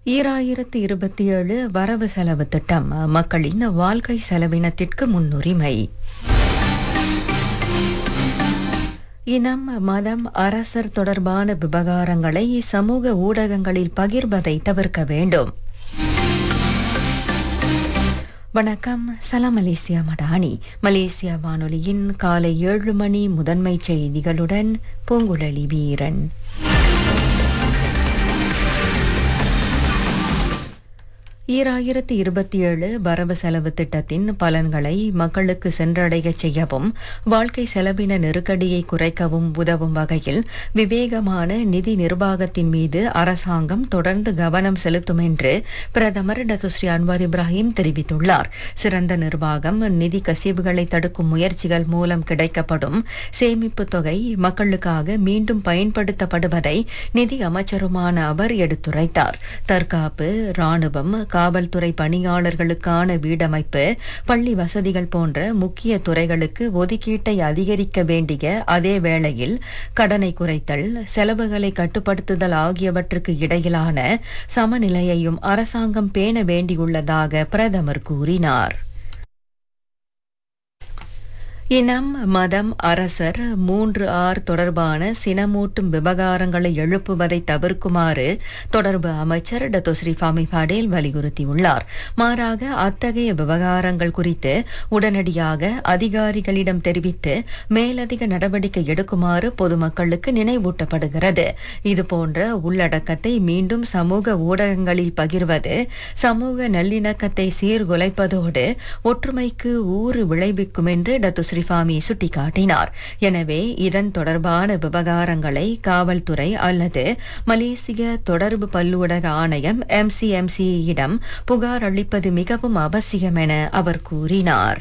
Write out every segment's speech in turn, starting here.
ஈராயிரத்து இருபத்தி ஏழு வரவு செலவு திட்டம் மக்களின் வாழ்க்கை செலவினத்திற்கு முன்னுரிமை இனம் மதம் அரசர் தொடர்பான விவகாரங்களை சமூக ஊடகங்களில் பகிர்வதை தவிர்க்க வேண்டும் வணக்கம் சலாம் மலேசியா மடானி மலேசியா வானொலியின் காலை ஏழு மணி முதன்மை செய்திகளுடன் பூங்குழலி வீரன் ஈராயிரத்தி இருபத்தி ஏழு வரவு செலவு திட்டத்தின் பலன்களை மக்களுக்கு சென்றடையச் செய்யவும் வாழ்க்கை செலவின நெருக்கடியை குறைக்கவும் உதவும் வகையில் விவேகமான நிதி நிர்வாகத்தின் மீது அரசாங்கம் தொடர்ந்து கவனம் செலுத்தும் என்று பிரதமர் டத்துஸ்ரீ அன்வார் இப்ராஹிம் தெரிவித்துள்ளார் சிறந்த நிர்வாகம் நிதி கசிவுகளை தடுக்கும் முயற்சிகள் மூலம் கிடைக்கப்படும் சேமிப்பு தொகை மக்களுக்காக மீண்டும் பயன்படுத்தப்படுவதை நிதி அமைச்சருமான அவர் எடுத்துரைத்தார் தற்காப்பு ராணுவம் காவல்துறை பணியாளர்களுக்கான வீடமைப்பு பள்ளி வசதிகள் போன்ற முக்கிய துறைகளுக்கு ஒதுக்கீட்டை அதிகரிக்க வேண்டிய அதே வேளையில் கடனை குறைத்தல் செலவுகளை கட்டுப்படுத்துதல் ஆகியவற்றுக்கு இடையிலான சமநிலையையும் அரசாங்கம் பேண வேண்டியுள்ளதாக பிரதமர் கூறினார் இனம் மதம் அரசர் மூன்று ஆர் தொடர்பான சினமூட்டும் விவகாரங்களை எழுப்புவதை தவிர்க்குமாறு தொடர்பு அமைச்சர் டத்தோஸ்ரீ ஃபாமி படேல் வலியுறுத்தியுள்ளார் மாறாக அத்தகைய விவகாரங்கள் குறித்து உடனடியாக அதிகாரிகளிடம் தெரிவித்து மேலதிக நடவடிக்கை எடுக்குமாறு பொதுமக்களுக்கு நினைவூட்டப்படுகிறது இதுபோன்ற உள்ளடக்கத்தை மீண்டும் சமூக ஊடகங்களில் பகிர்வது சமூக நல்லிணக்கத்தை சீர்குலைப்பதோடு ஒற்றுமைக்கு ஊறு விளைவிக்கும் என்று டத்து ஸ்ரீஃபாமி சுட்டிக்காட்டினார் எனவே இதன் தொடர்பான விவகாரங்களை காவல்துறை அல்லது மலேசிய தொடர்பு பல்லூடக ஆணையம் எம்சிஎம்சியிடம் புகார் அளிப்பது மிகவும் அவசியம் என அவர் கூறினார்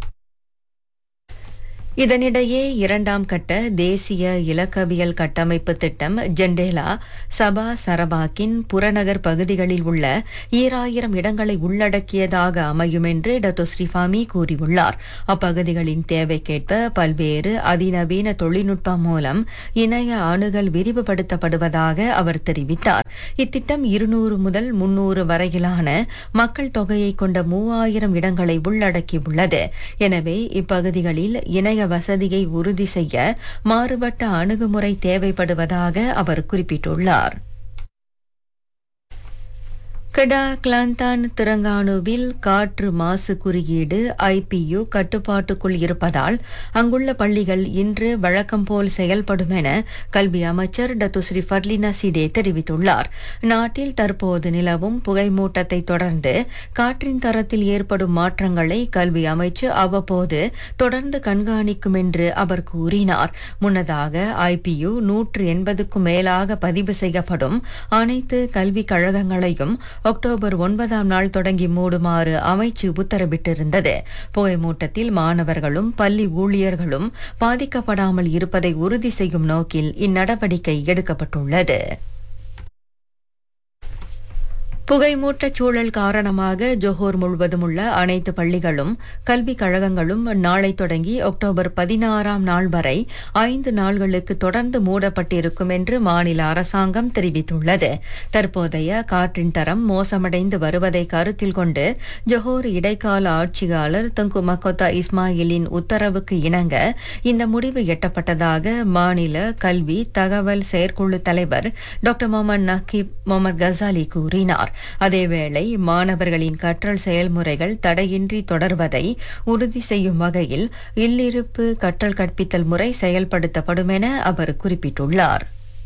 இதனிடையே இரண்டாம் கட்ட தேசிய இலக்கவியல் கட்டமைப்பு திட்டம் ஜெண்டேலா சபா சரபாக்கின் புறநகர் பகுதிகளில் உள்ள ஈராயிரம் இடங்களை உள்ளடக்கியதாக அமையும் என்று டத்தோ ஸ்ரீஃபாமி கூறியுள்ளார் அப்பகுதிகளின் தேவைக்கேற்ப பல்வேறு அதிநவீன தொழில்நுட்பம் மூலம் இணைய அணுகல் விரிவுபடுத்தப்படுவதாக அவர் தெரிவித்தார் இத்திட்டம் இருநூறு முதல் முன்னூறு வரையிலான மக்கள் தொகையை கொண்ட மூவாயிரம் இடங்களை உள்ளடக்கியுள்ளது எனவே இப்பகுதிகளில் இணைய வசதியை உறுதி செய்ய மாறுபட்ட அணுகுமுறை தேவைப்படுவதாக அவர் குறிப்பிட்டுள்ளார் கடா கிளாந்தான் திரங்கானுவில் காற்று மாசு குறியீடு ஐபியு கட்டுப்பாட்டுக்குள் இருப்பதால் அங்குள்ள பள்ளிகள் இன்று வழக்கம் போல் செயல்படும் என கல்வி அமைச்சர் டத்துஸ்ரீ ஃபர்லினா சிடே தெரிவித்துள்ளார் நாட்டில் தற்போது நிலவும் புகைமூட்டத்தை தொடர்ந்து காற்றின் தரத்தில் ஏற்படும் மாற்றங்களை கல்வி அமைச்சு அவ்வப்போது தொடர்ந்து கண்காணிக்கும் என்று அவர் கூறினார் முன்னதாக ஐபியு நூற்று எண்பதுக்கும் மேலாக பதிவு செய்யப்படும் அனைத்து கல்விக் கழகங்களையும் அக்டோபர் ஒன்பதாம் நாள் தொடங்கி மூடுமாறு அமைச்சு உத்தரவிட்டிருந்தது புகைமூட்டத்தில் மாணவர்களும் பள்ளி ஊழியர்களும் பாதிக்கப்படாமல் இருப்பதை உறுதி செய்யும் நோக்கில் இந்நடவடிக்கை எடுக்கப்பட்டுள்ளது புகைமூட்டச் சூழல் காரணமாக ஜோஹோர் முழுவதும் உள்ள அனைத்து பள்ளிகளும் கல்விக் கழகங்களும் நாளை தொடங்கி அக்டோபர் பதினாறாம் நாள் வரை ஐந்து நாள்களுக்கு தொடர்ந்து மூடப்பட்டிருக்கும் என்று மாநில அரசாங்கம் தெரிவித்துள்ளது தற்போதைய காற்றின் தரம் மோசமடைந்து வருவதை கருத்தில் கொண்டு ஜோஹோர் இடைக்கால ஆட்சியாளர் தங்கு மக்கோத்தா இஸ்மாயிலின் உத்தரவுக்கு இணங்க இந்த முடிவு எட்டப்பட்டதாக மாநில கல்வி தகவல் செயற்குழு தலைவர் டாக்டர் முகமது நக்கீப் முகமது கசாலி கூறினார் அதேவேளை மாணவர்களின் கற்றல் செயல்முறைகள் தடையின்றி தொடர்வதை உறுதி செய்யும் வகையில் இல்லிருப்பு கற்றல் கற்பித்தல் முறை செயல்படுத்தப்படும் என அவர் குறிப்பிட்டுள்ளார்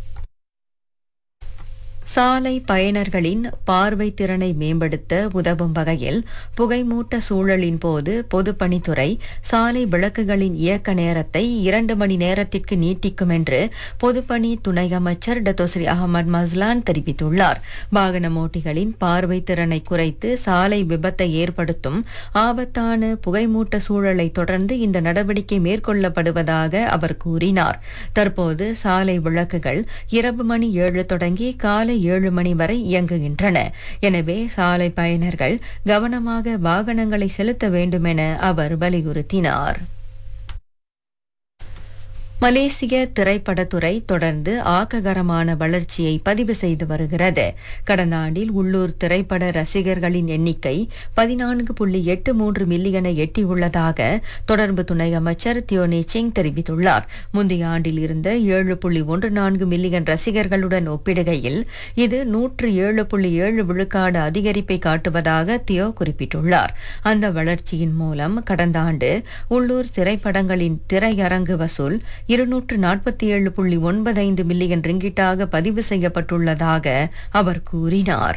சாலை பயணர்களின் பார்வை திறனை மேம்படுத்த உதவும் வகையில் புகைமூட்ட சூழலின் போது பொதுப்பணித்துறை சாலை விளக்குகளின் இயக்க நேரத்தை இரண்டு மணி நேரத்திற்கு நீட்டிக்கும் என்று பொதுப்பணி துணை அமைச்சர் டத்தோஸ்ரீ அகமது மஸ்லான் தெரிவித்துள்ளார் வாகன ஓட்டிகளின் பார்வை திறனை குறைத்து சாலை விபத்தை ஏற்படுத்தும் ஆபத்தான புகைமூட்ட சூழலை தொடர்ந்து இந்த நடவடிக்கை மேற்கொள்ளப்படுவதாக அவர் கூறினார் தற்போது சாலை விளக்குகள் இரவு மணி ஏழு தொடங்கி காலை ஏழு மணி வரை இயங்குகின்றன எனவே சாலை பயணர்கள் கவனமாக வாகனங்களை செலுத்த வேண்டுமென அவர் வலியுறுத்தினார் மலேசிய திரைப்படத்துறை தொடர்ந்து ஆக்ககரமான வளர்ச்சியை பதிவு செய்து வருகிறது கடந்த ஆண்டில் உள்ளூர் திரைப்பட ரசிகர்களின் எண்ணிக்கை பதினான்கு புள்ளி எட்டு மூன்று மில்லியனை எட்டியுள்ளதாக தொடர்பு துணை அமைச்சர் தியோனி சிங் தெரிவித்துள்ளார் முந்தைய ஆண்டில் இருந்த ஏழு புள்ளி ஒன்று நான்கு மில்லியன் ரசிகர்களுடன் ஒப்பிடுகையில் இது நூற்று ஏழு புள்ளி ஏழு விழுக்காடு அதிகரிப்பை காட்டுவதாக தியோ குறிப்பிட்டுள்ளார் அந்த வளர்ச்சியின் மூலம் கடந்த ஆண்டு உள்ளூர் திரைப்படங்களின் திரையரங்கு வசூல் இருநூற்று நாற்பத்தி ஏழு புள்ளி ஒன்பதைந்து மில்லியன் ரிங்கிட்டாக பதிவு செய்யப்பட்டுள்ளதாக அவர் கூறினார்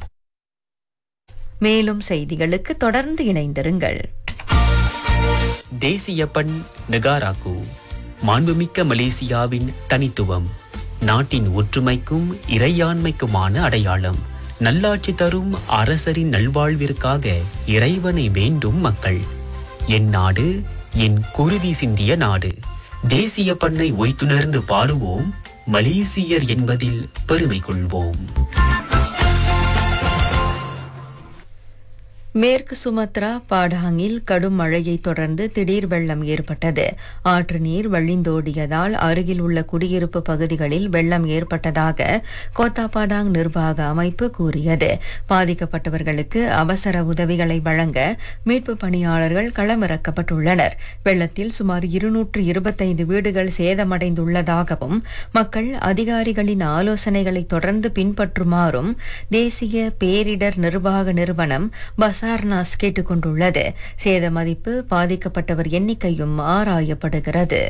மேலும் செய்திகளுக்கு தொடர்ந்து இணைந்திருங்கள் தேசிய பண் நெகாராக்கு மாண்புமிக்க மலேசியாவின் தனித்துவம் நாட்டின் ஒற்றுமைக்கும் இறையாண்மைக்குமான அடையாளம் நல்லாட்சி தரும் அரசரின் நல்வாழ்விற்காக இறைவனை வேண்டும் மக்கள் என் நாடு என் குருதி சிந்திய நாடு தேசிய பண்ணை ஒய்த்துணர்ந்து பாடுவோம் மலேசியர் என்பதில் பெருமை கொள்வோம் மேற்கு சுமத்ரா பாடாங்கில் கடும் மழையை தொடர்ந்து திடீர் வெள்ளம் ஏற்பட்டது ஆற்று நீர் வழிந்தோடியதால் அருகில் உள்ள குடியிருப்பு பகுதிகளில் வெள்ளம் ஏற்பட்டதாக கோத்தாபாடாங் நிர்வாக அமைப்பு கூறியது பாதிக்கப்பட்டவர்களுக்கு அவசர உதவிகளை வழங்க மீட்பு பணியாளர்கள் களமிறக்கப்பட்டுள்ளனர் வெள்ளத்தில் சுமார் இருநூற்று இருபத்தைந்து வீடுகள் சேதமடைந்துள்ளதாகவும் மக்கள் அதிகாரிகளின் ஆலோசனைகளை தொடர்ந்து பின்பற்றுமாறும் தேசிய பேரிடர் நிர்வாக நிறுவனம் பசார்னாஸ் கேட்டுக்கொண்டுள்ளது சேத மதிப்பு பாதிக்கப்பட்டவர் எண்ணிக்கையும் ஆராயப்படுகிறது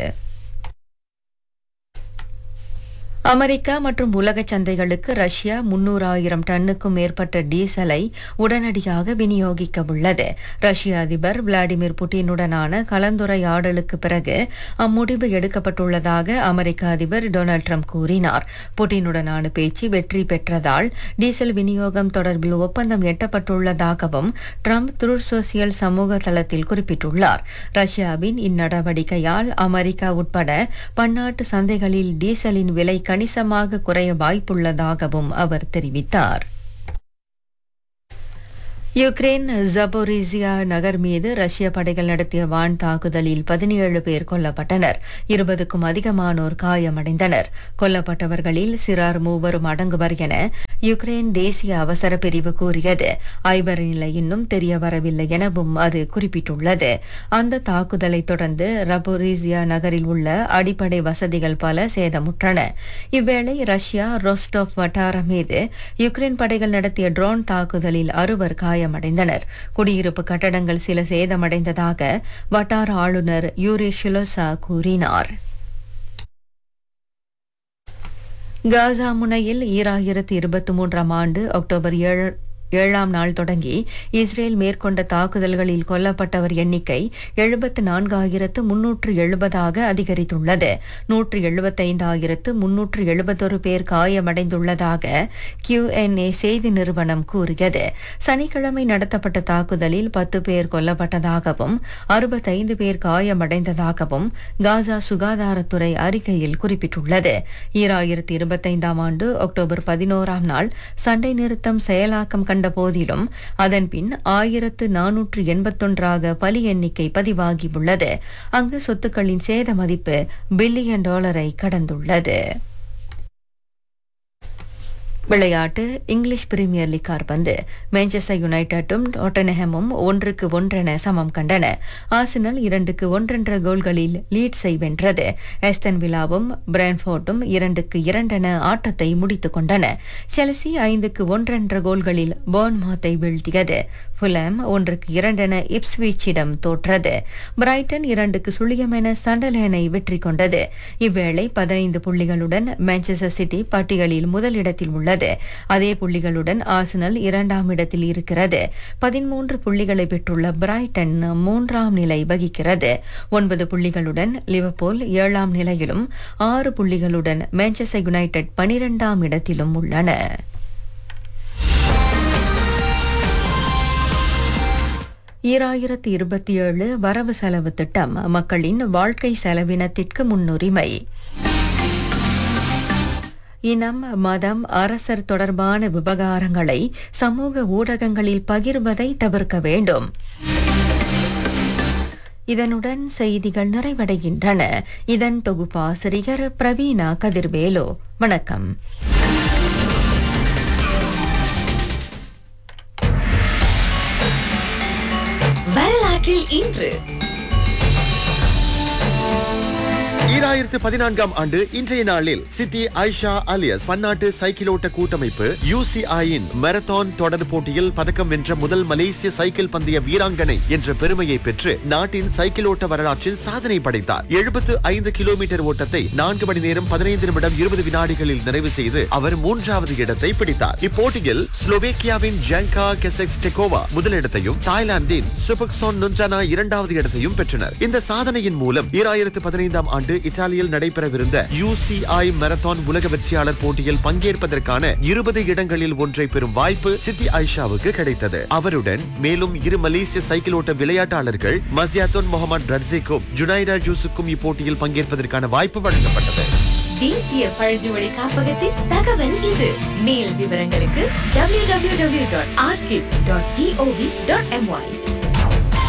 அமெரிக்கா மற்றும் உலக சந்தைகளுக்கு ரஷ்யா முன்னூறாயிரம் டன்னுக்கும் மேற்பட்ட டீசலை உடனடியாக விநியோகிக்க உள்ளது ரஷ்ய அதிபர் விளாடிமிர் புட்டினுடனான கலந்துரையாடலுக்கு பிறகு அம்முடிவு எடுக்கப்பட்டுள்ளதாக அமெரிக்க அதிபர் டொனால்ட் ட்ரம்ப் கூறினார் புட்டினுடனான பேச்சு வெற்றி பெற்றதால் டீசல் விநியோகம் தொடர்பில் ஒப்பந்தம் எட்டப்பட்டுள்ளதாகவும் ட்ரம்ப் த்ரூர் சோசியல் சமூக தளத்தில் குறிப்பிட்டுள்ளார் ரஷ்யாவின் இந்நடவடிக்கையால் அமெரிக்கா உட்பட பன்னாட்டு சந்தைகளில் டீசலின் விலை கணிசமாக குறைய வாய்ப்புள்ளதாகவும் அவர் தெரிவித்தார் யுக்ரைன் ஜபோரிசியா நகர் மீது ரஷ்ய படைகள் நடத்திய வான் தாக்குதலில் பதினேழு பேர் கொல்லப்பட்டனர் இருபதுக்கும் அதிகமானோர் காயமடைந்தனர் கொல்லப்பட்டவர்களில் சிறார் மூவரும் அடங்குவர் என யுக்ரைன் தேசிய அவசர பிரிவு கூறியது ஐவர் நிலை இன்னும் தெரிய வரவில்லை எனவும் அது குறிப்பிட்டுள்ளது அந்த தாக்குதலை தொடர்ந்து ரபோரிசியா நகரில் உள்ள அடிப்படை வசதிகள் பல சேதமுற்றன இவ்வேளை ரஷ்யா ரோஸ்டோப் வட்டாரம் மீது யுக்ரைன் படைகள் நடத்திய ட்ரோன் தாக்குதலில் அறுவர் காயமடைந்தனர் குடியிருப்பு கட்டடங்கள் சில சேதமடைந்ததாக வட்டார ஆளுநர் யூரி ஷிலோசா கூறினார் காசா முனையில் ஈராயிரத்தி இருபத்தி மூன்றாம் ஆண்டு அக்டோபர் ஏழு ஏழாம் நாள் தொடங்கி இஸ்ரேல் மேற்கொண்ட தாக்குதல்களில் கொல்லப்பட்டவர் எண்ணிக்கை எழுபத்து நான்காயிரத்து முன்னூற்று எழுபதாக அதிகரித்துள்ளது நூற்று எழுபத்தைந்தாயிரத்து முன்னூற்று எழுபத்தொரு பேர் காயமடைந்துள்ளதாக கியூஎன்ஏ செய்தி நிறுவனம் கூறியது சனிக்கிழமை நடத்தப்பட்ட தாக்குதலில் பத்து பேர் கொல்லப்பட்டதாகவும் அறுபத்தைந்து பேர் காயமடைந்ததாகவும் காசா சுகாதாரத்துறை அறிக்கையில் குறிப்பிட்டுள்ளது ஈராயிரத்தி இருபத்தைந்தாம் ஆண்டு அக்டோபர் பதினோராம் நாள் சண்டை நிறுத்தம் செயலாக்கம் கண்ட போதிலும் அதன்பின் ஆயிரத்து நானூற்று எண்பத்தொன்றாக பலி எண்ணிக்கை பதிவாகியுள்ளது அங்கு சொத்துக்களின் சேத மதிப்பு பில்லியன் டாலரை கடந்துள்ளது விளையாட்டு இங்கிலீஷ் பிரீமியர் லீக் கால்பந்து மான்செஸ்டர் யுனைடெட்டும் டொட்டன்ஹாமும் ஒன்றுக்கு ஒன்றென சமம் கண்டன ஆர்சனல் இரண்டுக்கு ஒன்றென்ற கோல்களில் லீட்ஸை வென்றது எஸ்தன் விலாவும் பிரான்ஃபோர்டும் இரண்டுக்கு இரண்டென ஆட்டத்தை முடித்துக் கொண்டன செல்சி ஐந்துக்கு ஒன்றென்ற கோல்களில் போர்ன்மாத்தை வீழ்த்தியது ஃபுலாம் ஒன்றுக்கு இரண்டென இப்ஸ்வீச்சிடம் தோற்றது பிரைட்டன் இரண்டுக்கு சுழியம் என சண்டலேனை வெற்றி கொண்டது இவ்வேளை பதினைந்து புள்ளிகளுடன் மான்செஸ்டர் சிட்டி பட்டியலில் முதலிடத்தில் உள்ளது அதே புள்ளிகளுடன் ஆர்சனல் இரண்டாம் இடத்தில் இருக்கிறது பதிமூன்று புள்ளிகளை பெற்றுள்ள பிரைட்டன் மூன்றாம் நிலை வகிக்கிறது ஒன்பது புள்ளிகளுடன் லிவர்பூல் ஏழாம் நிலையிலும் ஆறு புள்ளிகளுடன் மான்செஸ்டர் யுனைடெட் பனிரெண்டாம் இடத்திலும் உள்ளன ஈராயிரத்தி இருபத்தி ஏழு வரவு செலவு திட்டம் மக்களின் வாழ்க்கை செலவினத்திற்கு முன்னுரிமை இனம் மதம் அரசர் தொடர்பான விவகாரங்களை சமூக ஊடகங்களில் பகிர்வதை தவிர்க்க வேண்டும் இதனுடன் செய்திகள் நிறைவடைகின்றன இதன் தொகுப்பாசிரியர் பிரவீணா கதிர்வேலு வணக்கம் வரலாற்றில் இன்று ஈராயிரத்து பதினான்காம் ஆண்டு இன்றைய நாளில் சித்தி ஐஷா அலியஸ் பன்னாட்டு சைக்கிளோட்ட கூட்டமைப்பு யூசிஐயின் மாரத்தான் தொடர் போட்டியில் பதக்கம் வென்ற முதல் மலேசிய சைக்கிள் பந்தய வீராங்கனை என்ற பெருமையை பெற்று நாட்டின் சைக்கிளோட்ட வரலாற்றில் சாதனை படைத்தார் எழுபத்து ஐந்து கிலோமீட்டர் ஓட்டத்தை நான்கு மணி நேரம் பதினைந்து நிமிடம் இருபது வினாடிகளில் நிறைவு செய்து அவர் மூன்றாவது இடத்தை பிடித்தார் இப்போட்டியில் ஸ்லோவேக்கியாவின் ஜாங்கா கெசெக்ஸ் டெகோவா முதலிடத்தையும் தாய்லாந்தின் சுபக்சோன் நுஞ்சானா இரண்டாவது இடத்தையும் பெற்றனர் இந்த சாதனையின் மூலம் ஈராயிரத்து பதினைந்தாம் ஆண்டு இத்தாலியில் நடைபெறவிருந்த யூசிஐ மாரத்தான் உலக வெற்றியாளர் போட்டியில் பங்கேற்பதற்கான இருபது இடங்களில் ஒன்றை பெறும் வாய்ப்பு சித்தி ஐஷாவுக்கு கிடைத்தது அவருடன் மேலும் இரு மலேசிய சைக்கிள் ஓட்ட விளையாட்டாளர்கள் மசியாத்தோன் முகமது ரட்சிக்கும் ஜுனைடா ஜூஸுக்கும் இப்போட்டியில் பங்கேற்பதற்கான வாய்ப்பு வழங்கப்பட்டது தேசிய பழங்குடி காப்பகத்தின் தகவல் இது மேல் விவரங்களுக்கு www.archive.gov.my